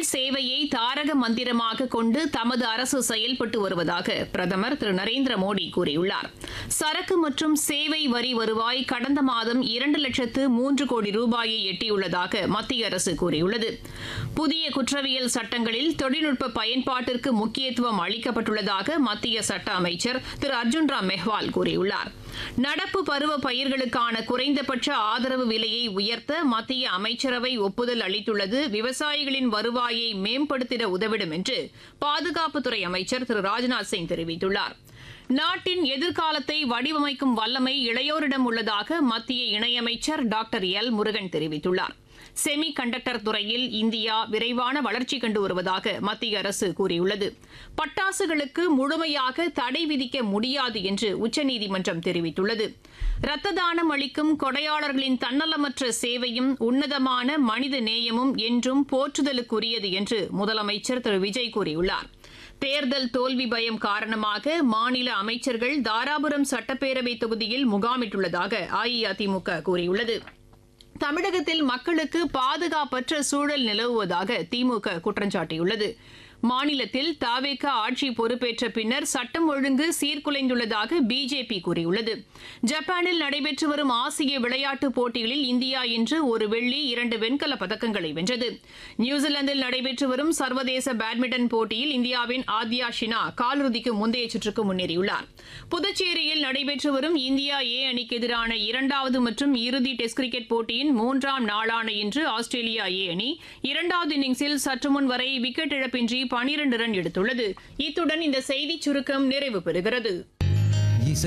சேவையை தாரக மந்திரமாக கொண்டு தமது அரசு செயல்பட்டு வருவதாக பிரதமர் திரு நரேந்திர மோடி கூறியுள்ளார் சரக்கு மற்றும் சேவை வரி வருவாய் கடந்த மாதம் இரண்டு லட்சத்து மூன்று கோடி ரூபாயை எட்டியுள்ளதாக மத்திய அரசு கூறியுள்ளது புதிய குற்றவியல் சட்டங்களில் தொழில்நுட்ப பயன்பாட்டிற்கு முக்கியத்துவம் அளிக்கப்பட்டுள்ளதாக மத்திய சட்ட அமைச்சர் திரு அர்ஜுன் ராம் மெஹ்வால் கூறியுள்ளார் நடப்பு பருவ பயிர்களுக்கான குறைந்தபட்ச ஆதரவு விலையை உயர்த்த மத்திய அமைச்சரவை ஒப்புதல் அளித்துள்ளது விவசாயிகளின் வருவாயை மேம்படுத்திட உதவிடும் என்று பாதுகாப்புத்துறை அமைச்சர் திரு ராஜ்நாத் சிங் தெரிவித்துள்ளார் நாட்டின் எதிர்காலத்தை வடிவமைக்கும் வல்லமை இளையோரிடம் உள்ளதாக மத்திய இணையமைச்சர் டாக்டர் எல் முருகன் தெரிவித்துள்ளார் செமி கண்டக்டர் துறையில் இந்தியா விரைவான வளர்ச்சி கண்டு வருவதாக மத்திய அரசு கூறியுள்ளது பட்டாசுகளுக்கு முழுமையாக தடை விதிக்க முடியாது என்று உச்சநீதிமன்றம் தெரிவித்துள்ளது இரத்த தானம் அளிக்கும் கொடையாளர்களின் தன்னலமற்ற சேவையும் உன்னதமான மனித நேயமும் என்றும் போற்றுதலுக்குரியது என்று முதலமைச்சர் திரு விஜய் கூறியுள்ளார் தேர்தல் தோல்வி பயம் காரணமாக மாநில அமைச்சர்கள் தாராபுரம் சட்டப்பேரவை தொகுதியில் முகாமிட்டுள்ளதாக அஇஅதிமுக கூறியுள்ளது தமிழகத்தில் மக்களுக்கு பாதுகாப்பற்ற சூழல் நிலவுவதாக திமுக குற்றம் சாட்டியுள்ளது மாநிலத்தில் தாவேக ஆட்சி பொறுப்பேற்ற பின்னர் சட்டம் ஒழுங்கு சீர்குலைந்துள்ளதாக பிஜேபி கூறியுள்ளது ஜப்பானில் நடைபெற்று வரும் ஆசிய விளையாட்டுப் போட்டிகளில் இந்தியா இன்று ஒரு வெள்ளி இரண்டு வெண்கல பதக்கங்களை வென்றது நியூசிலாந்தில் நடைபெற்று வரும் சர்வதேச பேட்மிண்டன் போட்டியில் இந்தியாவின் ஆத்யா ஷினா காலிறுதிக்கு முந்தைய சுற்றுக்கு முன்னேறியுள்ளார் புதுச்சேரியில் நடைபெற்று வரும் இந்தியா ஏ அணிக்கு எதிரான இரண்டாவது மற்றும் இறுதி டெஸ்ட் கிரிக்கெட் போட்டியின் மூன்றாம் நாளான இன்று ஆஸ்திரேலியா ஏ அணி இரண்டாவது இன்னிங்ஸில் சற்று முன் வரை விக்கெட் இழப்பின்றி பனிரண்டு ரன் எடுத்துள்ளது இத்துடன் இந்த செய்திச் சுருக்கம் நிறைவு பெறுகிறது